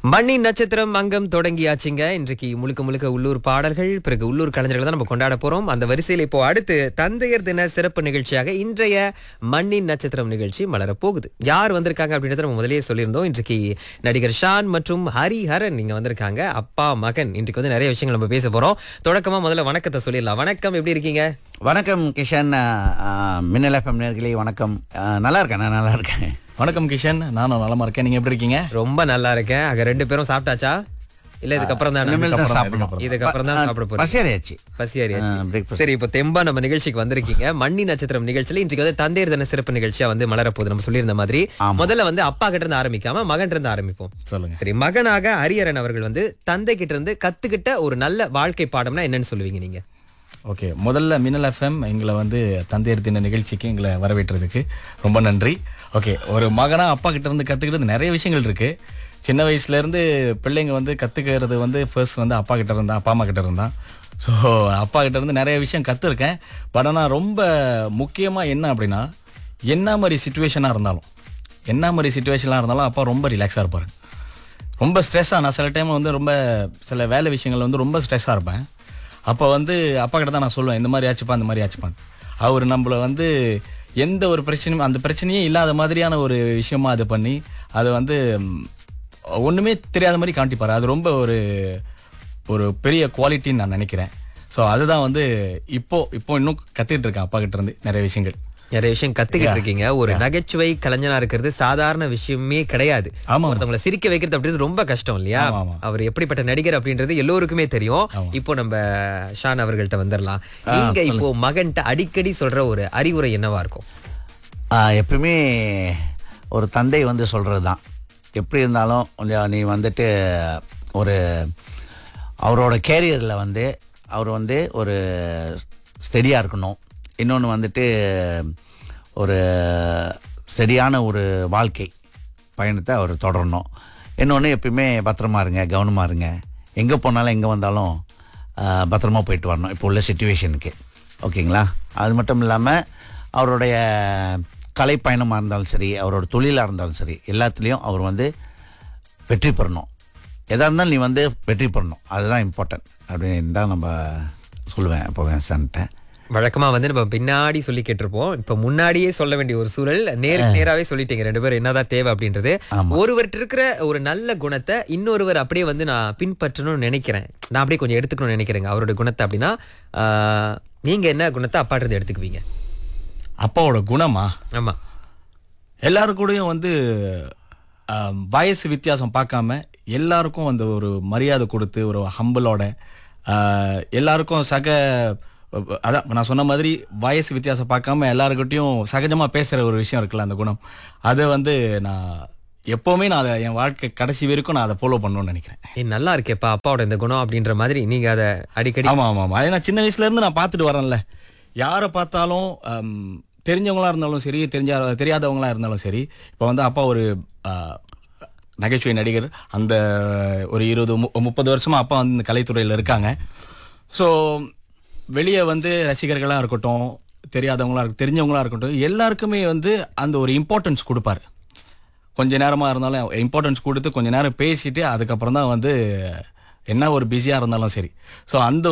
மண்ணின் நட்சத்திரம் அங்கம் தொடங்கியாச்சுங்க இன்றைக்கு முழுக்க முழுக்க உள்ளூர் பாடல்கள் பிறகு உள்ளூர் கலைஞர்கள் தான் நம்ம கொண்டாட போறோம் அந்த வரிசையில் இப்போ அடுத்து தந்தையர் தின சிறப்பு நிகழ்ச்சியாக இன்றைய மண்ணின் நட்சத்திரம் நிகழ்ச்சி மலர போகுது யார் வந்திருக்காங்க அப்படின்றத நம்ம முதல்லயே சொல்லியிருந்தோம் இன்றைக்கு நடிகர் ஷான் மற்றும் ஹரிஹரன் இங்க வந்திருக்காங்க அப்பா மகன் இன்றைக்கு வந்து நிறைய விஷயங்கள் நம்ம பேச போறோம் தொடக்கமா முதல்ல வணக்கத்தை சொல்லிடலாம் வணக்கம் எப்படி இருக்கீங்க வணக்கம் கிஷன் மின்னல் எஃப்எம் நேர்களே வணக்கம் அஹ், நல்லா இருக்கேன் நான் நல்லா இருக்கேன் வணக்கம் கிஷன் நானும் நலமா இருக்கேன் நீங்க எப்படி இருக்கீங்க ரொம்ப நல்லா இருக்கேன் அங்க ரெண்டு பேரும் சாப்பிட்டாச்சா இல்ல இதுக்கப்புறம் இனிமேல் தான் தான் சாப்பிடணும் இதுக்கப்புறம் தான் சாப்பிட போறோம் பசியாரியாச்சு பசியாரியாச்சு ஆ, breakfast. சரி இப்போ தெம்பா நம்ம நிகழ்ச்சிக்கு வந்திருக்கீங்க மண்ணி நட்சத்திரம் நிகழ்ச்சியில இன்றைக்கு வந்து தந்தையர் தின சிறப்பு நிகழ்ச்சியா வந்து மலர போகுது நம்ம சொல்லியிருந்த மாதிரி ஆமா. முதல்ல வந்து அப்பா கிட்ட இருந்து ஆரம்பிக்காம மகன் இருந்து ஆரம்பிப்போம் சொல்லுங்க சரி மகனாக ஹரியரன் அவர்கள் வந்து தந்தை கிட்ட இருந்து கத்துக்கிட்ட ஒரு நல்ல வாழ்க்கை பாடம்னா என்னன்னு சொல்லுவீங்க நீங்க ஓகே முதல்ல மின்னல் எஃப்எம் எங்களை வந்து தந்தையர் தின நிகழ்ச்சிக்கு எங்களை வரவேற்றதுக்கு ரொம்ப நன்றி ஓகே ஒரு மகனா அப்பா கிட்ட இருந்து கத்துக்கிட்டது நிறைய விஷயங்கள் இருக்கு சின்ன வயசுல இருந்து பிள்ளைங்க வந்து கத்துக்கிறது வந்து ஃபர்ஸ்ட் வந்து அப்பா கிட்ட இருந்தா அப்பா அம்மா கிட்ட இருந்தா ஸோ அப்பா கிட்ட இருந்து நிறைய விஷயம் கத்துருக்கேன் பட் ஆனால் ரொம்ப முக்கியமா என்ன அப்படின்னா என்ன மாதிரி சுச்சுவேஷனாக இருந்தாலும் என்ன மாதிரி சுச்சுவேஷனாக இருந்தாலும் அப்பா ரொம்ப ரிலாக்ஸாக இருப்பாரு ரொம்ப ஸ்ட்ரெஸ்ஸாக நான் சில டைம் வந்து ரொம்ப சில வேலை விஷயங்கள் வந்து ரொம்ப ஸ்ட்ரெஸ்ஸாக இருப்பேன் அப்போ வந்து அப்பா கிட்ட தான் நான் சொல்லுவேன் இந்த மாதிரி ஆச்சுப்பா இந்த மாதிரி ஆச்சுப்பான் அவர் நம்மளை வந்து எந்த ஒரு பிரச்சனையும் அந்த பிரச்சனையே இல்லாத மாதிரியான ஒரு விஷயமா அது பண்ணி அதை வந்து ம், ஒண்ணுமே தெரியாத மாதிரி காட்டிப்பாரு அது ரொம்ப ஒரு ஒரு பெரிய குவாலிட்டின்னு நான் நினைக்கிறேன் ஸோ அதுதான் வந்து இப்போ இப்போ இன்னும் கத்துக்கிட்டு இருக்கேன் அப்பா கிட்ட இருந்து நிறைய விஷயங்கள் நிறைய விஷயம் கத்துக்கிட்டு இருக்கீங்க ஒரு நகைச்சுவை கலைஞனா இருக்கிறது சாதாரண விஷயமே கிடையாது ஆமா. ஒருத்தவங்களை சிரிக்க வைக்கிறது அப்படின்றது ரொம்ப கஷ்டம் இல்லையா ஆமா, ஆமா. அவர் எப்படிப்பட்ட நடிகர் அப்படின்றது எல்லோருக்குமே தெரியும் இப்போ நம்ம ஷான் அவர்கள்ட்ட வந்துடலாம் நீங்க இப்போ மகன்கிட்ட அடிக்கடி சொல்ற ஒரு அறிவுரை என்னவா இருக்கும் ஆஹ், எப்பயுமே ஒரு தந்தை வந்து சொல்கிறது தான் எப்படி இருந்தாலும் கொஞ்சம் நீ வந்துட்டு ஒரு அவரோட கேரியரில் வந்து அவர் வந்து ஒரு ஸ்டெடியாக இருக்கணும் இன்னொன்று வந்துட்டு ஒரு சரியான ஒரு வாழ்க்கை பயணத்தை அவர் தொடரணும் இன்னொன்று எப்பயுமே பத்திரமா இருங்க கவனமாக இருங்க எங்கே போனாலும் எங்கே வந்தாலும் ஆஹ், பத்திரமா போயிட்டு வரணும் இப்போ உள்ள சுச்சுவேஷனுக்கு ஓகேங்களா அது மட்டும் இல்லாமல் அவருடைய கலை பயணமாக இருந்தாலும் சரி அவரோட தொழிலாக இருந்தாலும் சரி எல்லாத்துலேயும் அவர் வந்து வெற்றி பெறணும் எதாக இருந்தாலும் நீ வந்து வெற்றி பெறணும் அதுதான் இம்பார்ட்டன்ட் அப்படின்னு தான் நம்ம சொல்லுவேன் இப்போ என் சன்ட்ட வழக்கமா வந்து நம்ம பின்னாடி சொல்லி கேட்டிருப்போம் இப்ப முன்னாடியே சொல்ல வேண்டிய ஒரு சூழல் நேருக்கு நேராவே சொல்லிட்டீங்க ரெண்டு பேரும் என்னதான் தேவை அப்படின்றது ஒருவர்கிட்ட இருக்கிற ஒரு நல்ல குணத்தை இன்னொருவர் அப்படியே வந்து நான் பின்பற்றணும்னு நினைக்கிறேன் நான் அப்படியே கொஞ்சம் எடுத்துக்கணும்னு நினைக்கிறேங்க அவரோட குணத்தை அப்படின்னா ஆஹ், நீங்க என்ன குணத்தை அப்பாட்ட இருந்து எடுத்துக்குவீங்க அப்பாவோட குணமா ஆமா எல்லாரும் கூடயும் வந்து ஆம், வயசு வித்தியாசம் பார்க்காம எல்லாருக்கும் அந்த ஒரு மரியாதை கொடுத்து ஒரு ஹம்பிளோட எல்லாருக்கும் சக அதான் நான் சொன்ன மாதிரி வயசு வித்தியாசம் பார்க்காம எல்லாருக்கிட்டையும் சகஜமா பேசுற ஒரு விஷயம் இருக்குல்ல அந்த குணம் அதை வந்து நான் எப்பவுமே நான் அதை என் வாழ்க்கை கடைசி வரைக்கும் நான் அதை ஃபாலோ பண்ணணும்னு நினைக்கிறேன் ஏய், நல்லா இருக்கேப்பா அப்பாவோட இந்த குணம் அப்படின்ற மாதிரி நீங்க அதை அடிக்கடி ஆமா ஆமா ஆமா அதை நான் சின்ன வயசுல இருந்து நான் பார்த்துட்டு வரேன்ல யாரை பார்த்தாலும் ஆம், தெரிஞ்சவங்களா இருந்தாலும் சரி தெரிஞ்ச தெரியாதவங்களா இருந்தாலும் சரி இப்போ வந்து அப்பா ஒரு ஆ, நகைச்சுவை நடிகர் அந்த ஒரு இருபது மு- முப்பது வருஷமா அப்பா வந்து இந்த கலைத்துறையில் இருக்காங்க ஸோ வெளியே வந்து ரசிகர்களாக இருக்கட்டும் தெரியாதவங்களா இருக்க தெரிஞ்சவங்களா இருக்கட்டும் எல்லாருக்குமே வந்து அந்த ஒரு இம்பார்ட்டன்ஸ் கொடுப்பாரு கொஞ்ச நேரமா இருந்தாலும் இம்பார்ட்டன்ஸ் கொடுத்து கொஞ்ச நேரம் பேசிட்டு அதுக்கப்புறம் தான் வந்து என்ன ஒரு பிஸியாக இருந்தாலும் சரி ஸோ அந்த